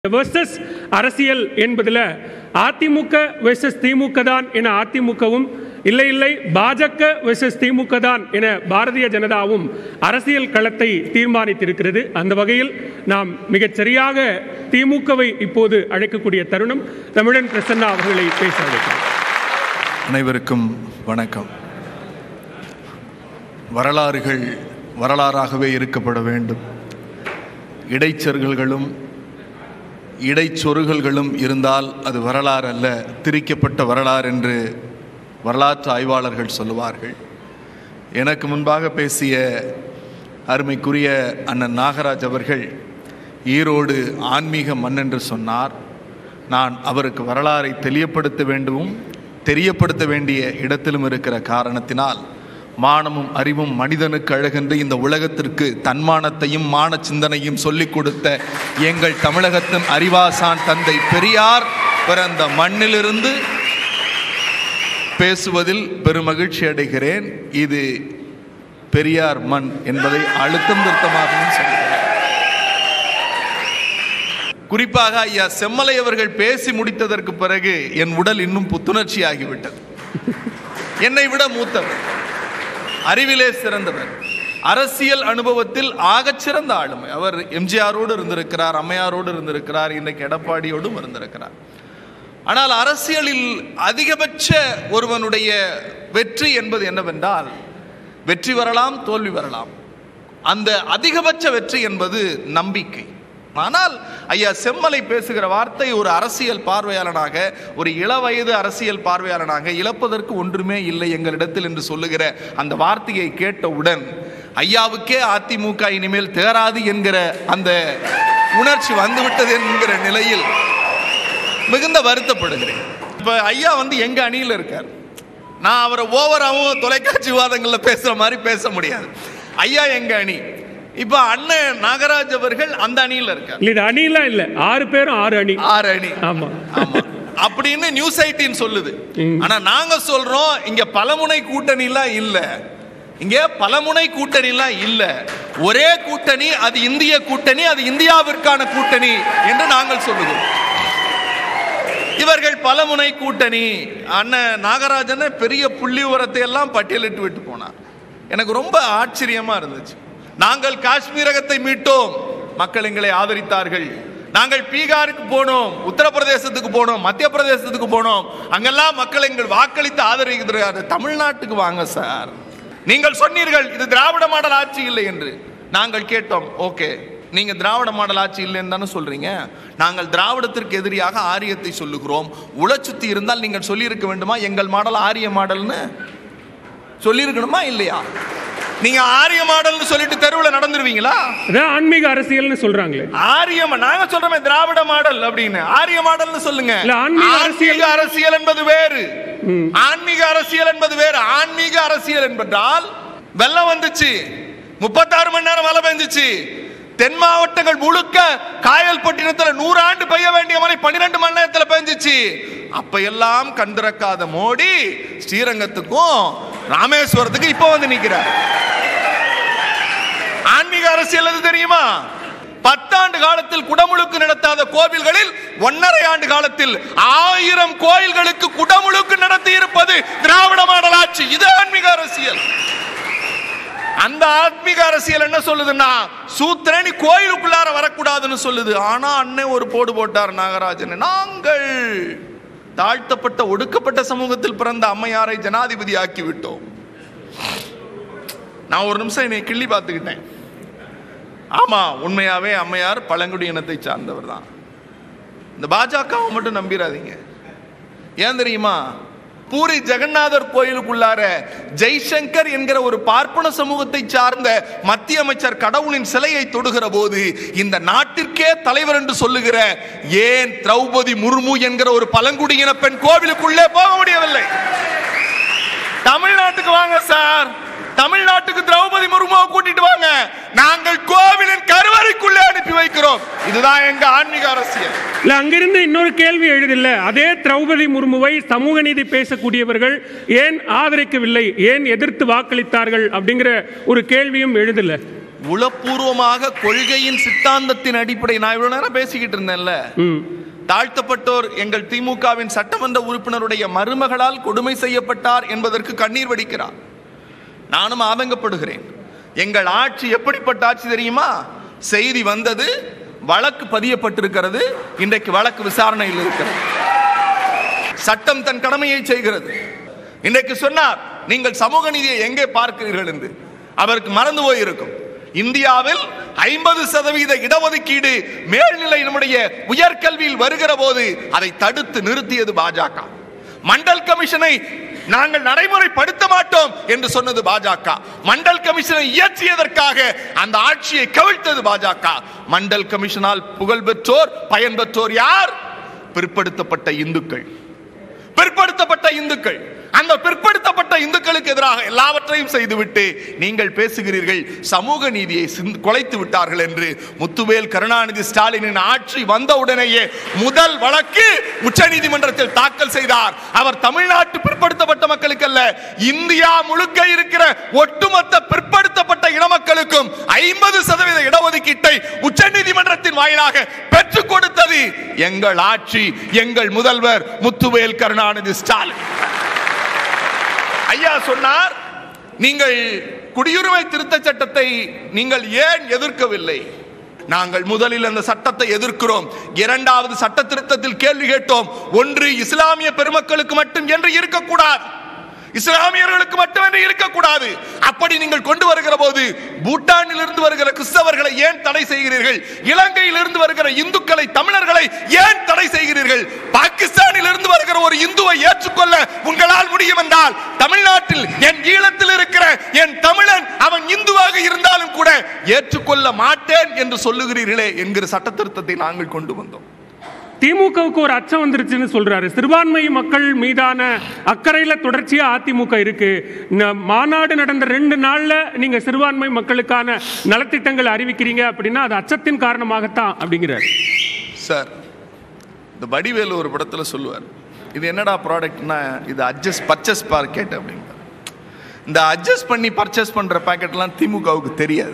Versus அரசியல் என்பதில் AIADMK versus திமுக தான் என அதிமுகவும் இல்லை இல்லை பாஜக வெர்சஸ் திமுக தான் என பாரதிய ஜனதாவும் அரசியல் களத்தை தீர்மானித்திருக்கிறது அந்த வகையில் நாம் மிகச் சரியாக திமுகவை இப்போது அழைக்கக்கூடிய தருணம் தமிழன் பிரசன்னா அவர்களை பேச அழைக்கிறோம் அனைவருக்கும் வணக்கம் வரலாறுகள் வரலாறாகவே இருக்கப்பட வேண்டும் இடைச்சொற்களும் இடைச்சொருகல்களும் இருந்தால் அது வரலாறு அல்ல திரிக்கப்பட்ட வரலாறு என்று வரலாற்று ஆய்வாளர்கள் சொல்லுவார்கள் எனக்கு முன்பாக பேசிய அருமைக்குரிய அண்ணன் நாகராஜ் அவர்கள் ஈரோடு ஆன்மீக மண் என்று சொன்னார் நான் அவருக்கு வரலாறை தெளியப்படுத்த வேண்டுமும் தெரியப்படுத்த வேண்டிய இடத்திலும் இருக்கிற காரணத்தினால் மானமும் அறிவும் மனிதனுக்கு அழகென்று இந்த உலகத்திற்கு தன்மானத்தையும் மான சிந்தனையும் சொல்லிக் கொடுத்த எங்கள் தமிழகத்தின் அறிவாசான் தந்தை பெரியார் பிறந்த மண்ணிலிருந்து பேசுவதில் பெருமகிழ்ச்சி அடைகிறேன் இது பெரியார் மண் என்பதை அழுத்தம் திருத்தமாகவும் சொல்கிறேன் குறிப்பாக ஐயா செம்மலை அவர்கள் பேசி முடித்ததற்கு பிறகு என் உடல் இன்னும் புத்துணர்ச்சி ஆகிவிட்டது என்னை விட மூத்தவர் அறிவிலே சிறந்தவர் அரசியல் அனுபவத்தில் ஆகச் சிறந்த ஆளுமை அவர் எம்ஜிஆரோடு இருந்திருக்கிறார் அம்மையாரோடு இருந்திருக்கிறார் இன்றைக்கு எடப்பாடியோடும் இருந்திருக்கிறார் ஆனால் அரசியலில் அதிகபட்ச ஒருவனுடைய வெற்றி என்பது என்னவென்றால் வெற்றி வரலாம் தோல்வி வரலாம் அந்த அதிகபட்ச வெற்றி என்பது நம்பிக்கை ஆனால் ஐயா செம்மலை பேசுகிற வார்த்தை ஒரு அரசியல் பார்வையாளனாக ஒரு இளவயது அரசியல் பார்வையாளனாக இழப்பதற்கு ஒன்றுமே இல்லை எங்களிடத்தில் என்று சொல்லுகிற அந்த வார்த்தையை கேட்டவுடன் ஐயாவுக்கே அதிமுக இனிமேல் தேராது என்கிற அந்த உணர்ச்சி வந்துவிட்டது என்கிற நிலையில் மிகுந்த வருத்தப்படுகிறேன் இப்போ ஐயா வந்து எங்க அணியில் இருக்கார் நான் அவரை ஓவராகவும் தொலைக்காட்சி விவாதங்களில் பேசுற மாதிரி பேச முடியாது ஐயா எங்க அணி இப்போ அண்ணன் நாகராஜ் அவர்கள் அந்த அணியில் இருக்கார் இல்ல இது அணிலாம் இல்ல ஆறு பேரும் ஆறு அணி ஆறு அணி ஆமா ஆமா அப்படின்னு நியூஸ் எயிட்டின் சொல்லுது ஆனா நாங்க சொல்றோம் இங்க பலமுனை கூட்டணிலாம் இல்ல இங்க பலமுனை கூட்டணிலாம் இல்ல ஒரே கூட்டணி அது இந்திய கூட்டணி அது இந்தியாவிற்கான கூட்டணி என்று நாங்கள் சொல்லுகிறோம் இவர்கள் பலமுனை கூட்டணி அண்ணன் நாகராஜன் பெரிய புள்ளி உரத்தை எல்லாம் பட்டியலிட்டு விட்டு போனார் எனக்கு ரொம்ப ஆச்சரியமா இருந்துச்சு நாங்கள் காஷ்மீரகத்தை மீட்டோம் மக்கள் எங்களை ஆதரித்தார்கள் நாங்கள் பீகாருக்கு போனோம் உத்தரப்பிரதேசத்துக்கு போனோம் மத்திய பிரதேசத்துக்கு போனோம் அங்கெல்லாம் மக்கள் எங்கள் வாக்களித்து ஆதரிக்கிறார் தமிழ்நாட்டுக்கு வாங்க சார் நீங்கள் சொன்னீர்கள் இது திராவிட மாடல் ஆட்சி இல்லை என்று நாங்கள் கேட்டோம் ஓகே நீங்க திராவிட மாடல் ஆட்சி இல்லைன்னு தானே சொல்றீங்க நாங்கள் திராவிடத்திற்கு எதிரியாக ஆரியத்தை சொல்லுகிறோம் உளச்சுத்தி இருந்தால் நீங்கள் சொல்லியிருக்க வேண்டுமா எங்கள் மாடல் ஆரிய மாடல்னு சொல்லியிருக்கணுமா இல்லையா நீங்க ஆரிய மாடல்னு சொல்லிட்டு தெருவில் நடந்துருவீங்களா அதான் ஆன்மீக அரசியல்னு சொல்றாங்களே ஆரிய மா- நாங்க சொல்றோமே திராவிட மாடல் அப்படின்னு ஆரிய மாடல்னு சொல்லுங்க இல்ல, ஆன்மீக அரசியல். ஆன்மீக அரசியல் என்பது வேறு ஆன்மீக அரசியல் என்பது வேறு ஆன்மீக அரசியல் என்பதால் வெள்ளம் வந்துச்சு முப்பத்தாறு மணி நேரம் மழை பெஞ்சுச்சு தென் மாவட்டங்கள் முழுக்க காயல் பட்டினத்துல நூறு ஆண்டு பெய்ய வேண்டிய மழை பன்னிரெண்டு மணி நேரத்துல பெஞ்சிச்சு அப்ப எல்லாம் கண் திறக்காத மோடி ஸ்ரீரங்கத்துக்கும் ராமேஸ்வரத்துக்கும் இப்ப வந்து நிக்கிறார் ஆன்மீக அரசியல் எது தெரியுமா பத்தாண்டு காலத்தில் குடமுழுக்கு நடத்தாத கோவில்களில் ஒன்னரை ஆண்டு காலத்தில் ஆயிரம் கோயில்களுக்கு குடமுழுக்கு நடத்தி இருப்பது திராவிட மாடல் ஆட்சி இது ஆன்மீக அரசியல் அந்த ஆத்மீக அரசியல் என்ன சொல்லுதுன்னா சூத்திரன் நீ கோயிலுக்குள்ளார வரக்கூடாதுன்னு சொல்லுது ஆனா அண்ணன் ஒரு போடு போட்டார் நாகராஜன் நாங்கள் தாழ்த்தப்பட்ட ஒடுக்கப்பட்ட சமூகத்தில் பிறந்த அம்மையாரை ஜனாதிபதி ஆக்கி விட்டோம் நான் ஒரு நிமிஷம் என்னை கிள்ளி பார்த்துக்கிட்டேன் ஆமா உண்மையாவே அம்மையார் பழங்குடி இனத்தை சார்ந்தவர் தான் இந்த பாஜகவை மட்டும் நம்பிடாதீங்க ஏன் தெரியுமா பூரி ஜெகநாதர் கோயிலுக்குள்ளார ஜெய்சங்கர் என்கிற ஒரு பார்ப்பன சமூகத்தை சார்ந்த மத்திய அமைச்சர் கடவுளின் சிலையை தொடுகிற போது இந்த நாட்டிற்கே தலைவர் என்று சொல்லுகிற ஏன் திரௌபதி முர்மு என்கிற ஒரு பழங்குடியின பெண் கோவிலுக்குள்ளே போக முடியவில்லை தமிழ்நாட்டுக்கு வாங்க சார் தமிழ்நாட்டுக்கு திரௌபதி முர்முவை கூட்டிட்டு வாங்க நாங்கள் கோவிலின் கருவறைக்குள்ளே அனுப்பி வைக்கிறோம் இதுதான் எங்க ஆன்மீக அரசியல் இல்ல அங்கிருந்து இன்னொரு கேள்வி எழுதில்ல அதே திரௌபதி முர்முவை சமூக நீதி பேசக்கூடியவர்கள் ஏன் ஆதரிக்கவில்லை ஏன் எதிர்த்து வாக்களித்தார்கள் அப்படிங்கிற ஒரு கேள்வியும் எழுதல உளப்பூர்வமாக கொள்கையின் சித்தாந்தத்தின் அடிப்படை நான் இவ்வளவு நேரம் பேசிக்கிட்டு இருந்தேன்ல ம் தாழ்த்தப்பட்டோர் எங்கள் திமுகவின் சட்டமன்ற உறுப்பினருடைய மருமகளால் கொடுமை செய்யப்பட்டார் என்பதற்கு கண்ணீர் வடிக்கிறார் நானும் ஆதங்கப்படுகிறேன் எங்கள் ஆட்சி எப்படிப்பட்ட ஆட்சி தெரியுமா செய்தி வந்தது வழக்கு பதியப்பட்டிருக்கிறது இன்றைக்கு வழக்கு விசாரணையில் இருக்கிறது சட்டம் தன் கடமையை செய்கிறது இன்றைக்கு சொன்னார் நீங்கள் சமூக நீதியை எங்கே பார்க்கிறீர்கள் என்று அவருக்கு மறந்து போயிருக்கும் இந்தியாவில் ஐம்பது சதவீத இடஒதுக்கீடு மேல்நிலை நம்முடைய உயர்கல்வியில் வருகிற போது அதை தடுத்து நிறுத்தியது பாஜக மண்டல் கமிஷனை நாங்கள் நடைமுறைப்படுத்த மாட்டோம் என்று சொன்னது பாஜக மண்டல் கமிஷனை இயற்றியதற்காக அந்த ஆட்சியை கவிழ்த்தது பாஜக மண்டல் கமிஷனால் புகழ் பெற்றோர் பயன் பெற்றோர் யார் பிற்படுத்தப்பட்ட இந்துக்கள் பிற்படுத்தப்பட்ட இந்துக்கள் அந்த பிற்படுத்தப்பட்ட இந்துக்களுக்கு எதிராக எல்லாவற்றையும் செய்துவிட்டு நீங்கள் பேசுகிறீர்கள் சமூக நீதியை சிந்து- குலைத்து விட்டார்கள் என்று முத்துவேல் கருணாநிதி ஸ்டாலினின் ஆட்சி வந்தவுடனேயே முதல் வழக்கு உச்சநீதிமன்றத்தில் தாக்கல் செய்தார் அவர் தமிழ்நாட்டு பிற்படுத்தப்பட்ட மக்களுக்கு அல்ல இந்தியா முழுக்க இருக்கிற ஒட்டுமொத்த பிற்படுத்தப்பட்ட இனமக்களுக்கும் ஐம்பது சதவீத இடஒதுக்கீட்டை உச்சநீதிமன்றத்தின் வாயிலாக பெற்றுக் கொடுத்தது எங்கள் ஆட்சி எங்கள் முதல்வர் முத்துவேல் கருணாநிதி ஸ்டாலின் ஐயா சொன்னார் நீங்கள் குடியுரிமை திருத்த சட்டத்தை நீங்கள் ஏன் எதிர்க்கவில்லை நாங்கள் முதலில் அந்த சட்டத்தை எதிர்க்கிறோம் இரண்டாவது சட்ட திருத்தத்தில் கேள்வி கேட்டோம் ஒன்று இஸ்லாமிய பெருமக்களுக்கு மட்டும் என்று இருக்கக்கூடாது இஸ்லாமியர்களுக்கு மட்டுமே இருக்கக்கூடாது அப்படி நீங்கள் கொண்டு வருகிற போது பூட்டானில் இருந்து வருகிற கிறிஸ்தவர்களை ஏன் தடை செய்கிறீர்கள் இலங்கையில் இருந்து வருகிற இந்துக்களை தமிழர்களை ஏன் தடை செய்கிறீர்கள் பாகிஸ்தானில் இருந்து வருகிற ஒரு இந்துவை ஏற்றுக்கொள்ள உங்களால் முடியும் என்றால் தமிழ்நாட்டில் என் ஈழத்தில் இருக்கிற என் தமிழன் அவன் இந்துவாக இருந்தாலும் கூட ஏற்றுக்கொள்ள மாட்டேன் என்று சொல்லுகிறீர்களே என்கிற சட்ட திருத்தத்தை நாங்கள் கொண்டு வந்தோம் திமுகவுக்கு ஒரு அச்சம் வந்துருச்சுன்னு சொல்றாரு சிறுபான்மை மக்கள் மீதான அக்கறையில தொடர்ச்சியா அதிமுக இருக்கு ந- மாநாடு நடந்த ரெண்டு நாள்ல நீங்க சிறுபான்மை மக்களுக்கான நலத்திட்டங்கள் அறிவிக்கிறீங்க அப்படின்னா அது அச்சத்தின் காரணமாகத்தான் அப்படிங்கிறார் சார் இந்த வடிவேலு ஒரு படத்துல சொல்லுவார் இது என்னடா ப்ராடக்ட்னா இது அட்ஜஸ்ட் பர்ச்சேஸ் பாக்கெட் அப்படிங்கிற இந்த அட்ஜஸ்ட் பண்ணி பர்ச்சேஸ் பண்ற பாக்கெட்லாம் திமுகவுக்கு தெரியாது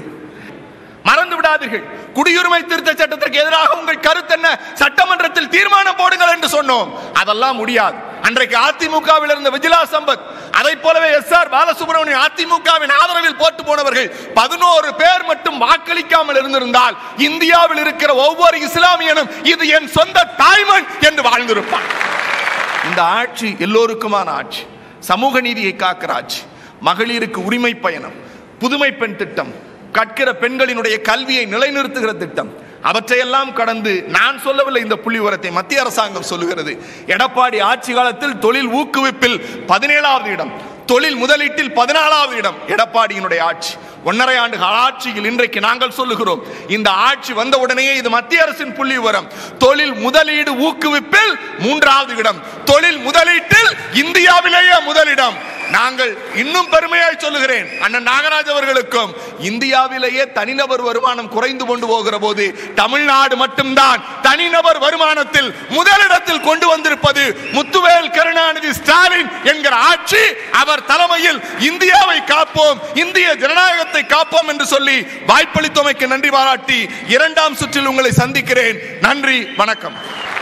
மறந்து விடாதீர்கள் குடியுரிமை திருத்த சட்டத்திற்கு எதிராக உங்கள் கருத்து என்ன சட்டமன்றத்தில் தீர்மானம் போடுங்கள் என்று சொன்னோம் அதெல்லாம் முடியாது அன்றைக்கு அதிமுகவில் இருந்த விஜிலா சம்பத் அதை போலவே எஸ் ஆர் பாலசுப்ரமணியம் அதிமுகவின் ஆதரவில் போட்டு போனவர்கள் பதினோரு பேர் மட்டும் வாக்களிக்காமல் இருந்திருந்தால் இந்தியாவில் இருக்கிற ஒவ்வொரு இஸ்லாமியனும் இது என் சொந்த தாய்மண் என்று வாழ்ந்திருப்பான் இந்த ஆட்சி எல்லோருக்குமான ஆட்சி சமூக நீதியை காக்கிற ஆட்சி மகளிருக்கு உரிமை பயணம் புதுமை பெண் திட்டம் கற்கிற பெண்களினுடைய கல்வியை நிலைநிறுத்துகிற திட்டம் அவற்றையெல்லாம் கடந்து நான் சொல்லவில்லை இந்த புள்ளி விவரத்தை மத்திய அரசாங்கம் சொல்லுகிறது எடப்பாடி ஆட்சி காலத்தில் தொழில் ஊக்குவிப்பில் பதினேழாவது இடம் தொழில் முதலீட்டில் பதினாலாவது இடம் எடப்பாடியினுடைய ஆட்சி ஒன்றரை ஆண்டு கால ஆட்சியில் இன்றைக்கு நாங்கள் சொல்லுகிறோம் இந்த ஆட்சி வந்த உடனேயே இது மத்திய அரசின் புள்ளி விவரம் தொழில் முதலீடு ஊக்குவிப்பில் மூன்றாவது இடம் தொழில் முதலீட்டில் இந்தியாவிலேயே முதலிடம் நாங்கள் இன்னும் பெருமையாய் சொல்லுகிறேன் அண்ணன் நாகராஜ் அவர்களுக்கும் இந்தியாவிலேயே தனிநபர் வருமானம் குறைந்து கொண்டு போகிற போது தமிழ்நாடு மட்டும்தான் தனிநபர் வருமானத்தில் முதலிடத்தில் கொண்டு வந்திருப்பது முத்துவேல் கருணாநிதி ஸ்டாலின் என்கிற ஆட்சி அவர் தலைமையில் இந்தியாவை காப்போம் இந்திய ஜனநாயகத்தை காப்போம் என்று சொல்லி வாய்ப்பளித்தமைக்கு நன்றி பாராட்டி இரண்டாம் சுற்றில் உங்களை சந்திக்கிறேன் நன்றி வணக்கம்